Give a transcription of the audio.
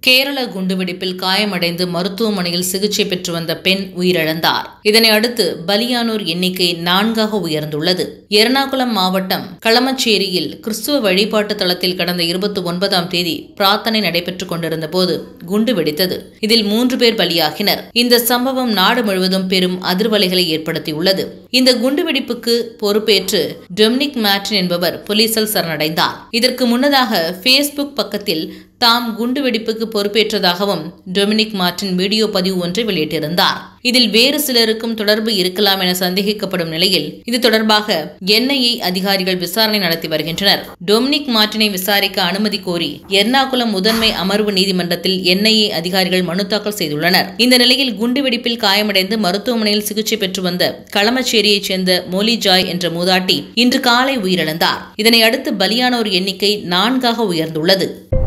கேரள குண்டுவெடிப்பில் காயமடைந்து மருத்துவமனையில் சிகிச்சை பெற்று வந்த பெண் உயிரிழந்தார் இதனை அடுத்து பலியானோர் எண்ணிக்கை நான்காக உயர்ந்துள்ளது எர்ணாகுளம் மாவட்டம் களமச்சேரியில் கிறிஸ்துவ வழிபாட்டு தளத்தில் கடந்த இருபத்தி ஒன்பதாம் தேதி பிரார்த்தனை நடைபெற்றுக் கொண்டிருந்த போது குண்டு வெடித்தது இதில் மூன்று பேர் பலியாகினர் இந்த சம்பவம் நாடு முழுவதும் பெரும் அதிர்வலைகளை ஏற்படுத்தியுள்ளது இந்த குண்டுவெடிப்புக்கு பொறுப்பேற்று டொமினிக் மேட்டன் என்பவர் போலீசில் சரணடைந்தார் இதற்கு முன்னதாக ஃபேஸ்புக் பக்கத்தில் தாம் குண்டுவெடிப்புக்கு பொறுப்பேற்றதாகவும் டொமினிக் மார்டின் வீடியோ பதிவு ஒன்றை வெளியிட்டிருந்தார் இதில் வேறு சிலருக்கும் தொடர்பு இருக்கலாம் என சந்தேகிக்கப்படும் நிலையில் இது தொடர்பாக என்ஐஏ அதிகாரிகள் விசாரணை நடத்தி வருகின்றனர் டொமினிக் மார்டினை விசாரிக்க அனுமதி கோரி எர்ணாகுளம் முதன்மை அமர்வு நீதிமன்றத்தில் என்ஐஏ அதிகாரிகள் மனு தாக்கல் செய்துள்ளனர் இந்த நிலையில் குண்டுவெடிப்பில் காயமடைந்து மருத்துவமனையில் சிகிச்சை பெற்று வந்த களமச்சேரியைச் சேர்ந்த மோலி ஜாய் என்ற மூதாட்டி இன்று காலை உயிரிழந்தார் இதனை அடுத்து பலியானோர் எண்ணிக்கை நான்காக உயர்ந்துள்ளது